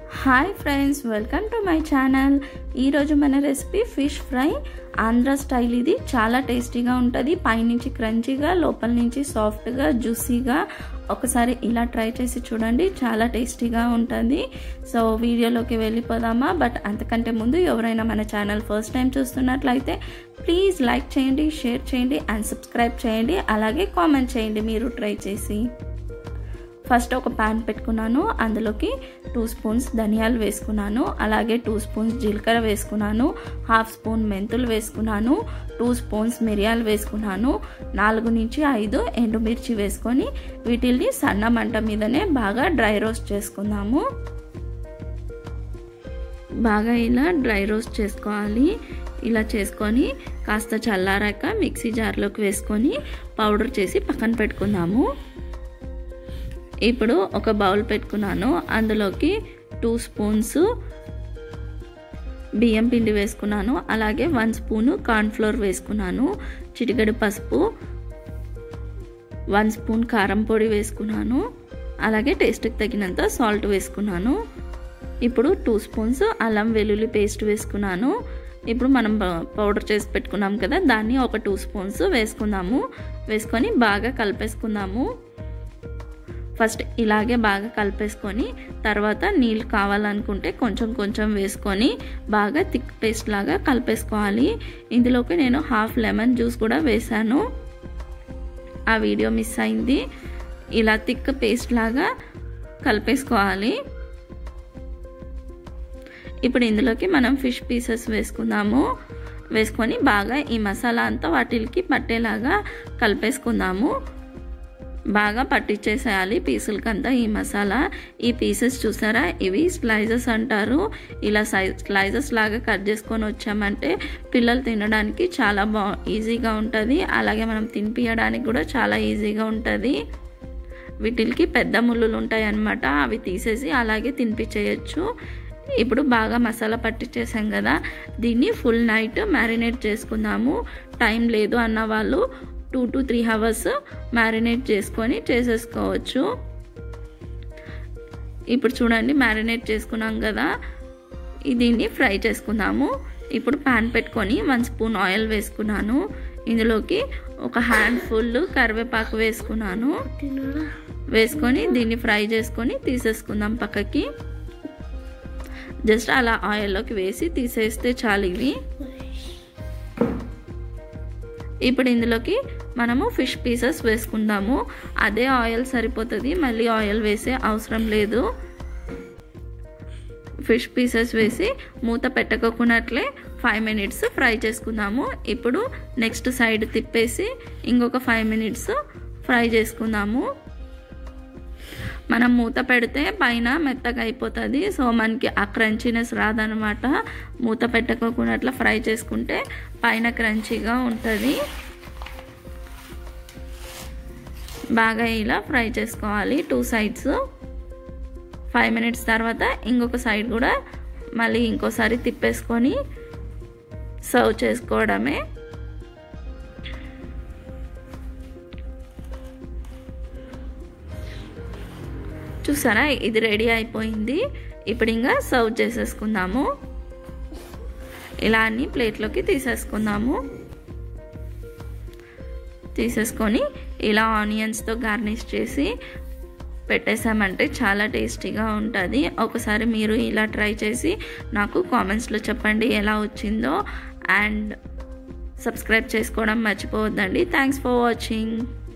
hi friends welcome to my channel ఈరోజు మన recipe fish fry Andhra style ఇది చాలా టేస్టీగా ఉంటుంది పైనుంచి క్రంచీగా లోపల నుంచి సాఫ్ట్గా జ్యూసీగా ఒకసారి ఇలా ట్రై చేసి చూడండి చాలా టేస్టీగా ఉంటుంది సో వీడియోలోకి వెళ్ళిపోదామా బట్ అంతకంటే ముందు ఎవరైనా మన ఛానల్ ఫస్ట్ టైం చూస్తున్నట్లయితే ప్లీజ్ లైక్ చేయండి షేర్ చేయండి అండ్ సబ్స్క్రైబ్ చేయండి అలాగే కామెంట్ చేయండి మీరు ట్రై చేసి ఫస్ట్ ఒక ప్యాన్ పెట్టుకున్నాను అందులోకి టూ స్పూన్స్ ధనియాలు వేసుకున్నాను అలాగే టూ స్పూన్స్ జీలకర్ర వేసుకున్నాను హాఫ్ స్పూన్ మెంతులు వేసుకున్నాను టూ స్పూన్స్ మిరియాలు వేసుకున్నాను నాలుగు నుంచి ఐదు ఎండుమిర్చి వేసుకొని వీటిని సన్న మంట మీదనే బాగా డ్రై రోస్ట్ చేసుకుందాము బాగా ఇలా డ్రై రోస్ట్ చేసుకోవాలి ఇలా చేసుకొని కాస్త చల్లారాక మిక్సీ జార్లోకి వేసుకొని పౌడర్ చేసి పక్కన పెట్టుకుందాము ఇప్పుడు ఒక బౌల్ పెట్టుకున్నాను అందులోకి టూ స్పూన్స్ బియ్యం పిండి వేసుకున్నాను అలాగే వన్ స్పూను కార్న్ఫ్లోర్ వేసుకున్నాను చిటికెడు పసుపు వన్ స్పూన్ కారం పొడి వేసుకున్నాను అలాగే టేస్ట్కి తగినంత సాల్ట్ వేసుకున్నాను ఇప్పుడు టూ స్పూన్స్ అల్లం వెల్లుల్లి పేస్ట్ వేసుకున్నాను ఇప్పుడు మనం పౌడర్ చేసి పెట్టుకున్నాం కదా దాన్ని ఒక టూ స్పూన్స్ వేసుకుందాము వేసుకొని బాగా కలిపేసుకుందాము ఫస్ట్ ఇలాగే బాగా కలిపేసుకొని తర్వాత నీళ్ళు కావాలనుకుంటే కొంచెం కొంచెం వేసుకొని బాగా థిక్ పేస్ట్ లాగా కలిపేసుకోవాలి ఇందులోకి నేను హాఫ్ లెమన్ జ్యూస్ కూడా వేసాను ఆ వీడియో మిస్ అయింది ఇలా థిక్ పేస్ట్ లాగా కలిపేసుకోవాలి ఇప్పుడు ఇందులోకి మనం ఫిష్ పీసెస్ వేసుకుందాము వేసుకొని బాగా ఈ మసాలా అంతా వాటికి పట్టేలాగా కలిపేసుకుందాము బాగా పట్టించేసేయాలి పీసులకంతా ఈ మసాలా ఈ పీసెస్ చూసారా ఇవి స్లైజెస్ అంటారు ఇలా స్లైజెస్ లాగా కట్ చేసుకొని వచ్చామంటే పిల్లలు తినడానికి చాలా బా ఈజీగా ఉంటుంది అలాగే మనం తినిపించడానికి కూడా చాలా ఈజీగా ఉంటుంది వీటికి పెద్ద ముళ్ళులు ఉంటాయి అన్నమాట అవి తీసేసి అలాగే తినిపించేయచ్చు ఇప్పుడు బాగా మసాలా పట్టించేసాం కదా దీన్ని ఫుల్ నైట్ మ్యారినేట్ చేసుకుందాము టైం లేదు అన్న వాళ్ళు two to three hours marinate చేసుకొని చేసేసుకోవచ్చు ఇప్పుడు చూడండి మ్యారినేట్ చేసుకున్నాం కదా దీన్ని ఫ్రై చేసుకుందాము ఇప్పుడు ప్యాన్ పెట్టుకొని వన్ స్పూన్ ఆయిల్ వేసుకున్నాను ఇందులోకి ఒక హ్యాండ్ ఫుల్ కరివేపాకు వేసుకున్నాను వేసుకొని దీన్ని ఫ్రై చేసుకొని తీసేసుకుందాం పక్కకి జస్ట్ అలా ఆయిల్లోకి వేసి తీసేస్తే చాలు ఇవి ఇప్పుడు ఇందులోకి మనము ఫిష్ పీసెస్ వేసుకుందాము అదే ఆయిల్ సరిపోతుంది మళ్ళీ ఆయిల్ వేసే అవసరం లేదు ఫిష్ పీసెస్ వేసి మూత పెట్టకోకున్నట్లే ఫైవ్ మినిట్స్ ఫ్రై చేసుకుందాము ఇప్పుడు నెక్స్ట్ సైడ్ తిప్పేసి ఇంకొక ఫైవ్ మినిట్స్ ఫ్రై చేసుకుందాము మనం మూత పెడితే పైన మెత్తగా అయిపోతుంది సో మనకి ఆ క్రంచీనెస్ రాదనమాట మూత పెట్టకోకుండా అట్లా ఫ్రై చేసుకుంటే పైన క్రంచీగా ఉంటుంది బాగా ఇలా ఫ్రై చేసుకోవాలి టూ సైడ్స్ ఫైవ్ మినిట్స్ తర్వాత ఇంకొక సైడ్ కూడా మళ్ళీ ఇంకోసారి తిప్పేసుకొని సర్వ్ చేసుకోవడమే చూసారా ఇది రెడీ అయిపోయింది ఇప్పుడు ఇంకా సర్వ్ చేసేసుకుందాము ఇలా అన్ని ప్లేట్లోకి తీసేసుకుందాము తీసేసుకొని ఇలా ఆనియన్స్తో గార్నిష్ చేసి పెట్టేసామంటే చాలా టేస్టీగా ఉంటుంది ఒకసారి మీరు ఇలా ట్రై చేసి నాకు కామెంట్స్లో చెప్పండి ఎలా వచ్చిందో అండ్ సబ్స్క్రైబ్ చేసుకోవడం మర్చిపోవద్దండి థ్యాంక్స్ ఫర్ వాచింగ్